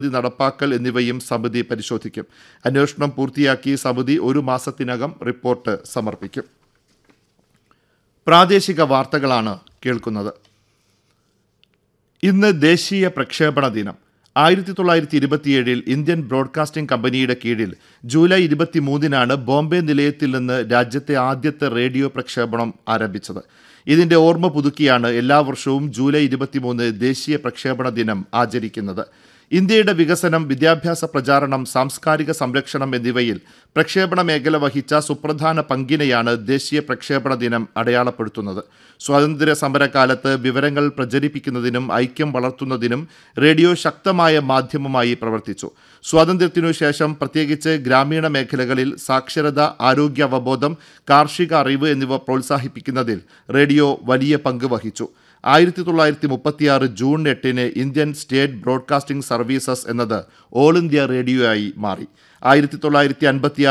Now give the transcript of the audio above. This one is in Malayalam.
പദ്ധതി നടപ്പാക്കൽ എന്നിവയും സമിതി പരിശോധിക്കും അന്വേഷണം പൂർത്തിയാക്കി സമിതി ഒരു മാസത്തിനകം റിപ്പോർട്ട് സമർപ്പിക്കും പ്രാദേശിക വാർത്തകളാണ് കേൾക്കുന്നത് ഇന്ന് ദേശീയ പ്രക്ഷേപണ ദിനം ആയിരത്തി തൊള്ളായിരത്തി ഇരുപത്തിയേഴിൽ ഇന്ത്യൻ ബ്രോഡ്കാസ്റ്റിംഗ് കമ്പനിയുടെ കീഴിൽ ജൂലൈ ഇരുപത്തിമൂന്നിനാണ് ബോംബെ നിലയത്തിൽ നിന്ന് രാജ്യത്തെ ആദ്യത്തെ റേഡിയോ പ്രക്ഷേപണം ആരംഭിച്ചത് ഇതിന്റെ ഓർമ്മ പുതുക്കിയാണ് എല്ലാ വർഷവും ജൂലൈ ഇരുപത്തിമൂന്ന് ദേശീയ പ്രക്ഷേപണ ദിനം ആചരിക്കുന്നത് ഇന്ത്യയുടെ വികസനം വിദ്യാഭ്യാസ പ്രചാരണം സാംസ്കാരിക സംരക്ഷണം എന്നിവയിൽ പ്രക്ഷേപണ മേഖല വഹിച്ച സുപ്രധാന പങ്കിനെയാണ് ദേശീയ പ്രക്ഷേപണ ദിനം അടയാളപ്പെടുത്തുന്നത് സ്വാതന്ത്ര്യ സമരകാലത്ത് വിവരങ്ങൾ പ്രചരിപ്പിക്കുന്നതിനും ഐക്യം വളർത്തുന്നതിനും റേഡിയോ ശക്തമായ മാധ്യമമായി പ്രവർത്തിച്ചു സ്വാതന്ത്ര്യത്തിനു ശേഷം പ്രത്യേകിച്ച് ഗ്രാമീണ മേഖലകളിൽ സാക്ഷരത ആരോഗ്യ അവബോധം കാർഷിക അറിവ് എന്നിവ പ്രോത്സാഹിപ്പിക്കുന്നതിൽ റേഡിയോ വലിയ പങ്ക് വഹിച്ചു ആയിരത്തി തൊള്ളായിരത്തി മുപ്പത്തിയാറ് ജൂൺ എട്ടിന് ഇന്ത്യൻ സ്റ്റേറ്റ് ബ്രോഡ്കാസ്റ്റിംഗ് സർവീസസ് എന്നത് ഓൾ ഇന്ത്യ റേഡിയോ ആയി മാറി ആയിരത്തി തൊള്ളായിരത്തി അൻപത്തിയാറ്